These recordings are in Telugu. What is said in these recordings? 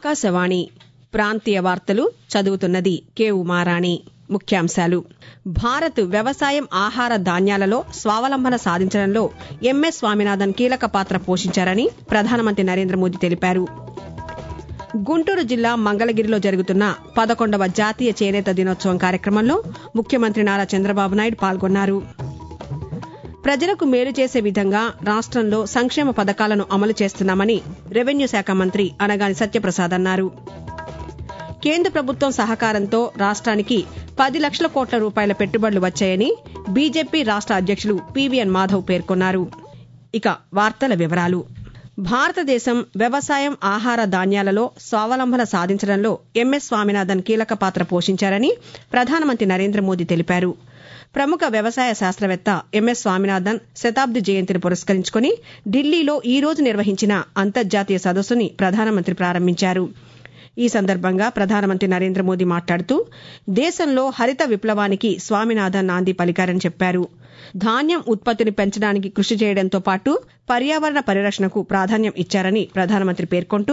ఆకాశవాణి ప్రాంతీయ వార్తలు చదువుతున్నది కె ఉమారాణి ముఖ్యాంశాలు భారత్ వ్యవసాయం ఆహార ధాన్యాలలో స్వావలంబన సాధించడంలో ఎంఎస్ స్వామినాథన్ కీలక పాత్ర పోషించారని ప్రధానమంత్రి నరేంద్ర మోదీ తెలిపారు గుంటూరు జిల్లా మంగళగిరిలో జరుగుతున్న పదకొండవ జాతీయ చేనేత దినోత్సవం కార్యక్రమంలో ముఖ్యమంత్రి నారా చంద్రబాబు నాయుడు పాల్గొన్నారు ప్రజలకు మేలు చేసే విధంగా రాష్ట్రంలో సంక్షేమ పథకాలను అమలు చేస్తున్నామని రెవెన్యూ శాఖ మంత్రి అనగాని సత్యప్రసాద్ అన్నారు కేంద్ర ప్రభుత్వం సహకారంతో రాష్ట్రానికి పది లక్షల కోట్ల రూపాయల పెట్టుబడులు వచ్చాయని బీజేపీ రాష్ట్ర అధ్యక్షులు పీవీఎన్ మాధవ్ పేర్కొన్నారు ఇక వార్తల వివరాలు భారతదేశం వ్యవసాయం ఆహార ధాన్యాలలో స్వావలంబన సాధించడంలో ఎంఎస్ స్వామినాథన్ కీలక పాత్ర పోషించారని ప్రధానమంత్రి నరేంద్ర మోదీ తెలిపారు ప్రముఖ వ్యవసాయ శాస్త్రవేత్త ఎంఎస్ స్వామినాథన్ శతాబ్ది జయంతిని పురస్కరించుకుని ఢిల్లీలో ఈ రోజు నిర్వహించిన అంతర్జాతీయ సదస్సుని ప్రధానమంత్రి ప్రారంభించారు ఈ సందర్భంగా ప్రధానమంత్రి నరేంద్ర మోదీ మాట్లాడుతూ దేశంలో హరిత విప్లవానికి స్వామినాథన్ నాంది పలికారని చెప్పారు ధాన్యం ఉత్పత్తిని పెంచడానికి కృషి చేయడంతో పాటు పర్యావరణ పరిరక్షణకు ప్రాధాన్యం ఇచ్చారని ప్రధానమంత్రి పేర్కొంటూ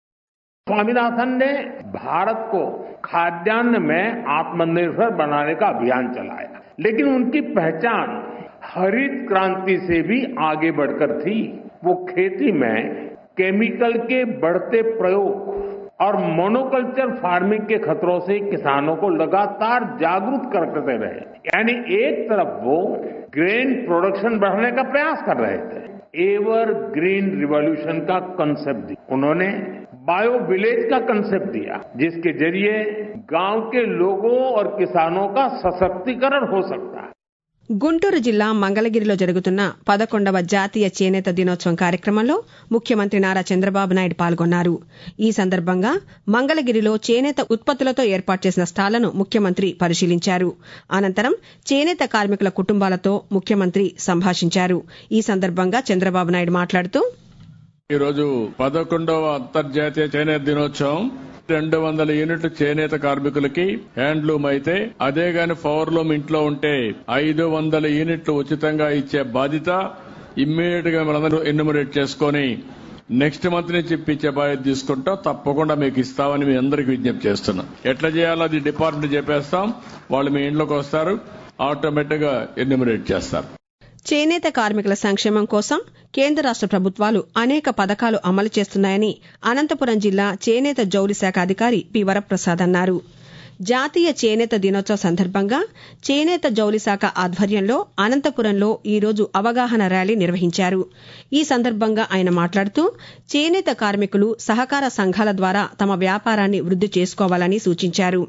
स्वामीनाथन ने भारत को खाद्यान्न में आत्मनिर्भर बनाने का अभियान चलाया लेकिन उनकी पहचान हरित क्रांति से भी आगे बढ़कर थी वो खेती में केमिकल के बढ़ते प्रयोग और मोनोकल्चर फार्मिंग के खतरों से किसानों को लगातार जागरूक करते रहे यानी एक तरफ वो ग्रेन प्रोडक्शन बढ़ाने का प्रयास कर रहे थे एवर ग्रीन रिवॉल्यूशन का कंसेप्ट दिया उन्होंने बायो विलेज का कंसेप्ट दिया जिसके जरिए गांव के लोगों और किसानों का सशक्तिकरण हो सकता है గుంటూరు జిల్లా మంగళగిరిలో జరుగుతున్న పదకొండవ జాతీయ చేనేత దినోత్సవం కార్యక్రమంలో ముఖ్యమంత్రి నారా చంద్రబాబు నాయుడు పాల్గొన్నారు ఈ సందర్భంగా మంగళగిరిలో చేనేత ఉత్పత్తులతో ఏర్పాటు చేసిన స్టాళ్లను ముఖ్యమంత్రి పరిశీలించారు అనంతరం చేనేత కార్మికుల కుటుంబాలతో ముఖ్యమంత్రి సంభాషించారు ఈ సందర్భంగా చంద్రబాబు నాయుడు మాట్లాడుతూ ఈరోజు పదకొండవ అంతర్జాతీయ చేనేత దినోత్సవం రెండు వందల యూనిట్లు చేనేత కార్మికులకి హ్యాండ్లూమ్ అయితే అదే గాని పవర్లూమ్ ఇంట్లో ఉంటే ఐదు వందల యూనిట్లు ఉచితంగా ఇచ్చే బాధ్యత ఇమ్మీడియట్ గా మనందరూ ఎన్యుమరేట్ చేసుకొని నెక్స్ట్ మంత్ నుంచి ఇప్పించే బాధ్యత తీసుకుంటాం తప్పకుండా మీకు ఇస్తామని మీ అందరికి విజ్ఞప్తి చేస్తున్నాం ఎట్లా చేయాలో అది డిపార్ట్మెంట్ చెప్పేస్తాం వాళ్ళు మీ ఇంట్లోకి వస్తారు ఆటోమేటిక్ గా ఎన్యుమరేట్ చేస్తారు చేనేత కార్మికుల సంక్షేమం కోసం కేంద్ర రాష్ట ప్రభుత్వాలు అనేక పథకాలు అమలు చేస్తున్నాయని అనంతపురం జిల్లా చేనేత జౌలి శాఖ అధికారి పి వరప్రసాద్ అన్నారు జాతీయ చేనేత దినోత్సవ సందర్భంగా చేనేత జౌలి శాఖ ఆధ్వర్యంలో అనంతపురంలో ఈరోజు అవగాహన ర్యాలీ నిర్వహించారు ఈ సందర్భంగా ఆయన మాట్లాడుతూ చేనేత కార్మికులు సహకార సంఘాల ద్వారా తమ వ్యాపారాన్ని వృద్ది చేసుకోవాలని సూచించారు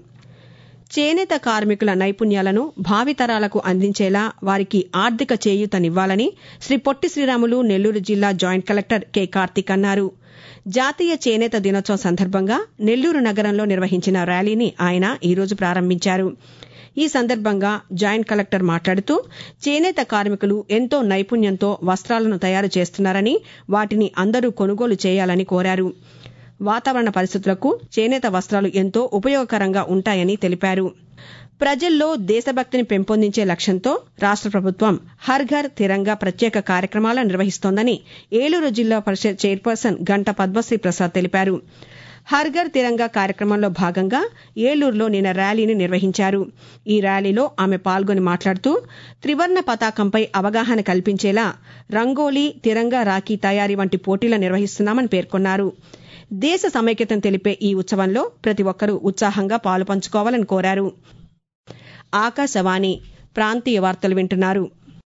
చేనేత కార్మికుల నైపుణ్యాలను భావితరాలకు అందించేలా వారికి ఆర్థిక చేయూతనివ్వాలని శ్రీ పొట్టి శ్రీరాములు నెల్లూరు జిల్లా జాయింట్ కలెక్టర్ కె కార్తిక్ అన్నారు జాతీయ చేనేత దినోత్సవం సందర్భంగా నెల్లూరు నగరంలో నిర్వహించిన ర్యాలీని ఆయన ఈరోజు ప్రారంభించారు ఈ సందర్భంగా జాయింట్ కలెక్టర్ మాట్లాడుతూ చేనేత కార్మికులు ఎంతో నైపుణ్యంతో వస్త్రాలను తయారు చేస్తున్నారని వాటిని అందరూ కొనుగోలు చేయాలని కోరారు వాతావరణ పరిస్థితులకు చేనేత వస్త్రాలు ఎంతో ఉపయోగకరంగా ఉంటాయని తెలిపారు ప్రజల్లో దేశభక్తిని పెంపొందించే లక్ష్యంతో రాష్ట ప్రభుత్వం హర్ ఘర్ తిరంగా ప్రత్యేక కార్యక్రమాలను నిర్వహిస్తోందని ఏలూరు జిల్లా పరిషత్ చైర్పర్సన్ గంట పద్మశ్రీ ప్రసాద్ తెలిపారు హర్ ఘర్ తిరంగా కార్యక్రమంలో భాగంగా ఏలూరులో నిన్న ర్యాలీని నిర్వహించారు ఈ ర్యాలీలో ఆమె పాల్గొని మాట్లాడుతూ త్రివర్ణ పతాకంపై అవగాహన కల్పించేలా రంగోలీ తిరంగా రాఖీ తయారీ వంటి పోటీలు నిర్వహిస్తున్నామని పేర్కొన్నారు దేశ సమైక్యతను తెలిపే ఈ ఉత్సవంలో ప్రతి ఒక్కరూ ఉత్సాహంగా పాలు పంచుకోవాలని కోరారు ఆకాశవాణి ప్రాంతీయ వార్తలు వింటున్నారు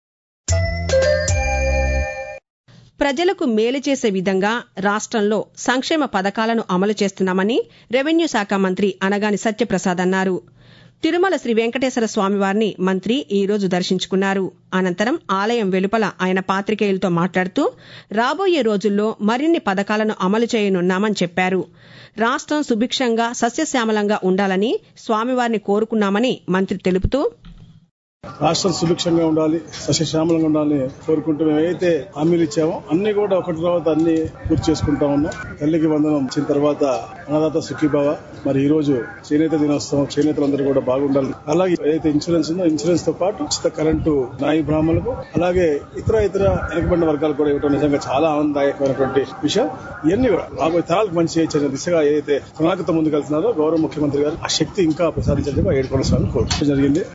ప్రజలకు మేలు చేసే విధంగా రాష్ట్రంలో సంక్షేమ పథకాలను అమలు చేస్తున్నామని రెవెన్యూ శాఖ మంత్రి అనగాని సత్యప్రసాద్ అన్నారు తిరుమల శ్రీ వెంకటేశ్వర స్వామివారిని మంత్రి ఈ రోజు దర్శించుకున్నారు అనంతరం ఆలయం వెలుపల ఆయన పాతికేయులతో మాట్లాడుతూ రాబోయే రోజుల్లో మరిన్ని పథకాలను అమలు చేయనున్నామని చెప్పారు రాష్ట్రం సుభిక్షంగా సస్యశ్యామలంగా ఉండాలని స్వామివారిని కోరుకున్నామని మంత్రి తెలుపుతూ రాష్ట్రం సుభిక్షంగా ఉండాలి సస్యశ్యామలంగా ఉండాలని కోరుకుంటూ మేము ఏదైతే హామీలు ఇచ్చామో అన్ని కూడా ఒకటి తర్వాత అన్ని పూర్తి చేసుకుంటా ఉన్నాం తల్లికి వందనం ఇచ్చిన తర్వాత అన్నదాత సుఖీభావ మరి ఈ రోజు చేనేత దినోత్సవం చేనేతలందరూ కూడా బాగుండాలి అలాగే ఏదైతే ఇన్సూరెన్స్ ఉందో ఇన్సూరెన్స్ తో పాటు ఉచిత కరెంటు నాయి బ్రాహ్మణులకు అలాగే ఇతర ఇతర వెనుకబడిన వర్గాలు కూడా ఇవ్వడం నిజంగా చాలా ఆనందదాయకమైనటువంటి విషయం ఇవన్నీ కూడా రాబోయే తరాలకు మంచి చేయొచ్చే దిశగా ఏదైతే ప్రణాళికతో ముందుకెళ్తున్నారో గౌరవ ముఖ్యమంత్రి గారు ఆ శక్తి ఇంకా ప్రసాదించాలని ఏడుకొండ స్వామి కోరుకోవడం జరిగింది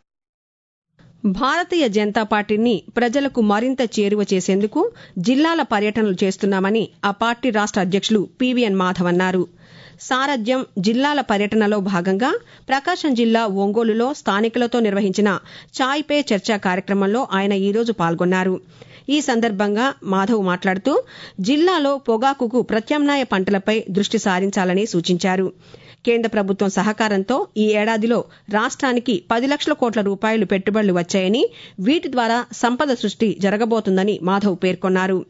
భారతీయ జనతా పార్టీని ప్రజలకు మరింత చేరువ చేసేందుకు జిల్లాల పర్యటనలు చేస్తున్నామని ఆ పార్టీ రాష్ట అధ్యక్షులు పీవీఎన్ మాధవ్ అన్నారు సారథ్యం జిల్లాల పర్యటనలో భాగంగా ప్రకాశం జిల్లా ఒంగోలులో స్థానికులతో నిర్వహించిన చాయ్ పే చర్చా కార్యక్రమంలో ఆయన ఈరోజు పాల్గొన్నారు ఈ సందర్భంగా మాధవ్ మాట్లాడుతూ జిల్లాలో పొగాకుకు ప్రత్యామ్నాయ పంటలపై దృష్టి సారించాలని సూచించారు కేంద్ర ప్రభుత్వం సహకారంతో ఈ ఏడాదిలో రాష్ట్రానికి పది లక్షల కోట్ల రూపాయలు పెట్టుబడులు వచ్చాయని వీటి ద్వారా సంపద సృష్టి జరగబోతుందని మాధవ్ పేర్కొన్నారు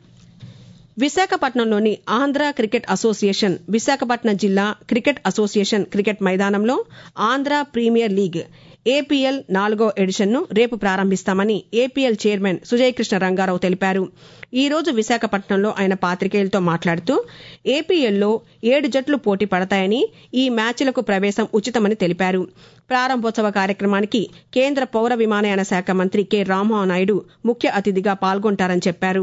విశాఖపట్నంలోని ఆంధ్ర క్రికెట్ అసోసియేషన్ విశాఖపట్నం జిల్లా క్రికెట్ అసోసియేషన్ క్రికెట్ మైదానంలో ఆంధ్ర ప్రీమియర్ లీగ్ ఏపీఎల్ నాలుగో ఎడిషన్ను రేపు ప్రారంభిస్తామని ఏపీఎల్ చైర్మన్ సుజయకృష్ణ రంగారావు తెలిపారు ఈ రోజు విశాఖపట్నంలో ఆయన పాతికేయులతో మాట్లాడుతూ ఏపీఎల్లో ఏడు జట్లు పోటీ పడతాయని ఈ మ్యాచ్లకు ప్రవేశం ఉచితమని తెలిపారు ప్రారంభోత్సవ కార్యక్రమానికి కేంద్ర పౌర విమానయాన శాఖ మంత్రి కె రామ్మోహన్ నాయుడు ముఖ్య అతిథిగా పాల్గొంటారని చెప్పారు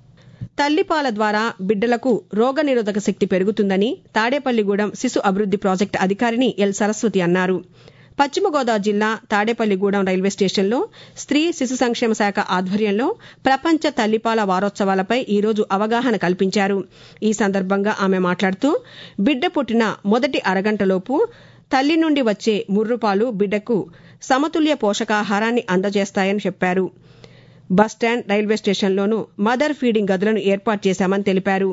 తల్లిపాల ద్వారా బిడ్డలకు రోగనిరోధక శక్తి పెరుగుతుందని తాడేపల్లిగూడెం శిశు అభివృద్ది ప్రాజెక్టు అధికారిని ఎల్ సరస్వతి అన్నారు పశ్చిమ గోదావరి జిల్లా తాడేపల్లిగూడెం రైల్వే స్టేషన్లో స్త్రీ శిశు సంక్షేమ శాఖ ఆధ్వర్యంలో ప్రపంచ తల్లిపాల వారోత్సవాలపై ఈరోజు అవగాహన కల్పించారు ఈ సందర్భంగా ఆమె మాట్లాడుతూ బిడ్డ పుట్టిన మొదటి అరగంటలోపు తల్లి నుండి వచ్చే ముర్రుపాలు బిడ్డకు సమతుల్య పోషకాహారాన్ని అందజేస్తాయని చెప్పారు బస్టాండ్ రైల్వే స్టేషన్లోనూ మదర్ ఫీడింగ్ గదులను ఏర్పాటు చేశామని తెలిపారు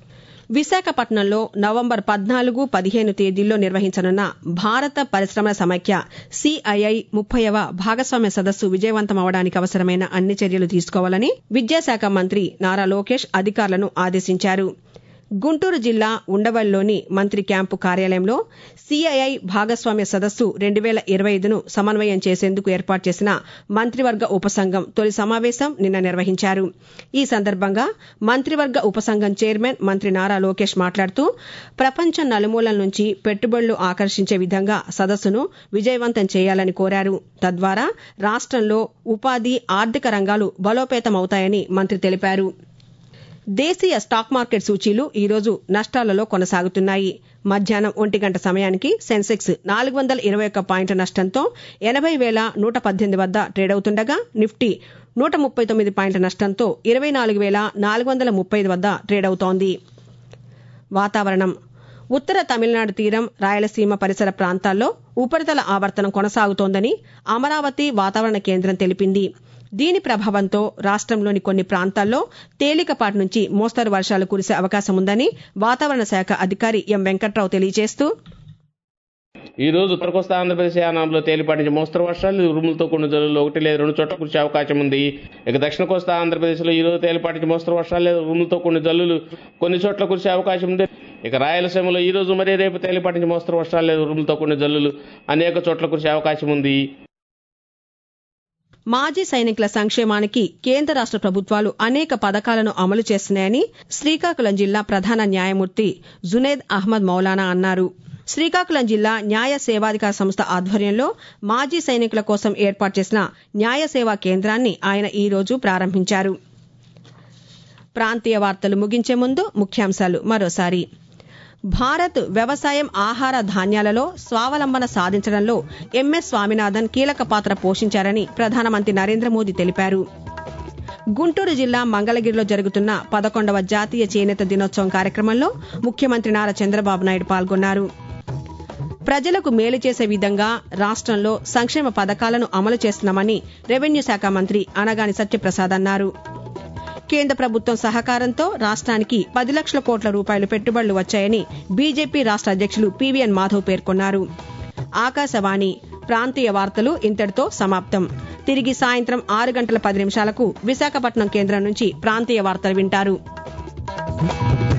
విశాఖపట్నంలో నవంబర్ పద్నాలుగు పదిహేను తేదీల్లో నిర్వహించనున్న భారత పరిశ్రమల సమైక్య సిఐఐ ముప్పైవ భాగస్వామ్య సదస్సు విజయవంతమవడానికి అవసరమైన అన్ని చర్యలు తీసుకోవాలని విద్యాశాఖ మంత్రి నారా లోకేష్ అధికారులను ఆదేశించారు గుంటూరు జిల్లా ఉండవల్లిలోని మంత్రి క్యాంపు కార్యాలయంలో సిఐఐ భాగస్వామ్య సదస్సు రెండు వేల ఇరవై ఐదును సమన్వయం చేసేందుకు ఏర్పాటు చేసిన మంత్రివర్గ ఉపసంఘం తొలి సమావేశం నిన్న నిర్వహించారు ఈ సందర్భంగా మంత్రివర్గ ఉపసంఘం చైర్మన్ మంత్రి నారా లోకేష్ మాట్లాడుతూ ప్రపంచం నలుమూలల నుంచి పెట్టుబడులు ఆకర్షించే విధంగా సదస్సును విజయవంతం చేయాలని కోరారు తద్వారా రాష్ట్రంలో ఉపాధి ఆర్థిక రంగాలు బలోపేతమవుతాయని మంత్రి తెలిపారు దేశీయ స్టాక్ మార్కెట్ సూచీలు ఈరోజు నష్టాలలో కొనసాగుతున్నాయి మధ్యాహ్నం ఒంటి గంట సమయానికి సెన్సెక్స్ నాలుగు వందల ఇరవై ఒక్క పాయింట్ల నష్టంతో ఎనభై వేల నూట పద్దెనిమిది వద్ద ట్రేడ్ అవుతుండగా నిఫ్టీ నూట ముప్పై తొమ్మిది పాయింట్ల నష్టంతో ఇరవై నాలుగు వేల నాలుగు వందల ముప్పై వద్ద ట్రేడ్ అవుతోంది వాతావరణం ఉత్తర తమిళనాడు తీరం రాయలసీమ పరిసర ప్రాంతాల్లో ఉపరితల ఆవర్తనం కొనసాగుతోందని అమరావతి వాతావరణ కేంద్రం తెలిపింది దీని ప్రభావంతో రాష్ట్రంలోని కొన్ని ప్రాంతాల్లో తేలికపాటి నుంచి మోస్తరు వర్షాలు కురిసే అవకాశం ఉందని వాతావరణ శాఖ అధికారి ఎం వెంకట్రావు తెలియజేస్తూ ఈ రోజు ఉత్తర కోస్తా ఆంధ్రప్రదేశ్ యానాంలో తేలిపాటి నుంచి మోస్తరు వర్షాలు ఉరుములతో కొన్ని జల్లులు ఒకటి లేదా రెండు చోట్ల కురిసే అవకాశం ఉంది ఇక దక్షిణ కోస్తా ఆంధ్రప్రదేశ్ లో ఈ రోజు తేలిపాటి నుంచి మోస్తరు వర్షాలు లేదా ఉరుములతో కొన్ని జల్లులు కొన్ని చోట్ల కురిసే అవకాశం ఉంది ఇక రాయలసీమలో ఈ రోజు మరియు రేపు తేలిపాటి నుంచి మోస్తరు వర్షాలు లేదా ఉరుములతో కొన్ని జల్లులు అనేక చోట్ల కురిసే అవకాశం ఉంది మాజీ సైనికుల సంక్షేమానికి కేంద్ర రాష్ట ప్రభుత్వాలు అనేక పథకాలను అమలు చేస్తున్నాయని శ్రీకాకుళం జిల్లా ప్రధాన న్యాయమూర్తి జునేద్ అహ్మద్ మౌలానా అన్నారు శ్రీకాకుళం జిల్లా న్యాయ సేవాధికార సంస్థ ఆధ్వర్యంలో మాజీ సైనికుల కోసం ఏర్పాటు చేసిన న్యాయ సేవా కేంద్రాన్ని ఆయన ఈ రోజు ప్రారంభించారు ప్రాంతీయ వార్తలు ముగించే ముందు ముఖ్యాంశాలు మరోసారి భారత్ వ్యవసాయం ఆహార ధాన్యాలలో స్వావలంబన సాధించడంలో ఎంఎస్ స్వామినాథన్ కీలక పాత్ర పోషించారని ప్రధానమంత్రి నరేంద్ర మోదీ తెలిపారు గుంటూరు జిల్లా మంగళగిరిలో జరుగుతున్న పదకొండవ జాతీయ చేనేత దినోత్సవం కార్యక్రమంలో ముఖ్యమంత్రి నారా చంద్రబాబు నాయుడు పాల్గొన్నారు ప్రజలకు మేలు చేసే విధంగా రాష్ట్రంలో సంక్షేమ పథకాలను అమలు చేస్తున్నామని రెవెన్యూ శాఖ మంత్రి అనగాని సత్యప్రసాద్ అన్నారు కేంద్ర ప్రభుత్వం సహకారంతో రాష్ట్రానికి పది లక్షల కోట్ల రూపాయలు పెట్టుబడులు వచ్చాయని బీజేపీ రాష్ట్ర అధ్యక్షులు పీవీఎన్ మాధవ్ పేర్కొన్నారు ఆకాశవాణి ప్రాంతీయ వార్తలు ఇంతటితో సమాప్తం తిరిగి సాయంత్రం ఆరు గంటల పది నిమిషాలకు విశాఖపట్నం కేంద్రం నుంచి ప్రాంతీయ వార్తలు వింటారు